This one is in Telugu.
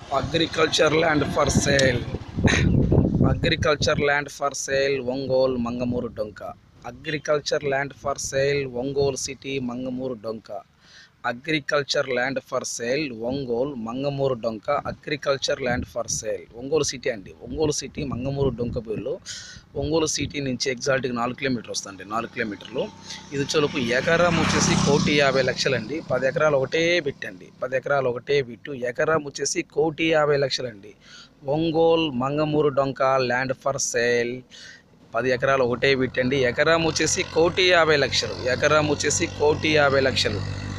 agriculture land for sale agriculture land for sale Ongole Mangamuru Donka agriculture land for sale Ongole city Mangamuru Donka agriculture land for sale Ongole Mangamuru Donka agriculture land for sale Ongole city అండి ఒంగోలు సిటీ మంగమూరు డొంకపూర్లో ఒంగోలు సిటీ నుంచి ఎగ్జాక్ట్గా నాలుగు కిలోమీటర్ వస్తుంది నాలుగు కిలోమీటర్లు ఇది చొలుపు ఎకరం వచ్చేసి కోటి యాభై లక్షలండి పది ఎకరాలు ఒకటే పెట్టండి పది ఎకరాలు ఒకటే బిట్టు ఎకరం వచ్చేసి కోటి యాభై లక్షలండి ఒంగోలు మంగమూరు డొంక ల్యాండ్ ఫర్ సేల్ పది ఎకరాలు ఒకటే పెట్టండి ఎకరం వచ్చేసి కోటి యాభై లక్షలు ఎకరం వచ్చేసి కోటి యాభై లక్షలు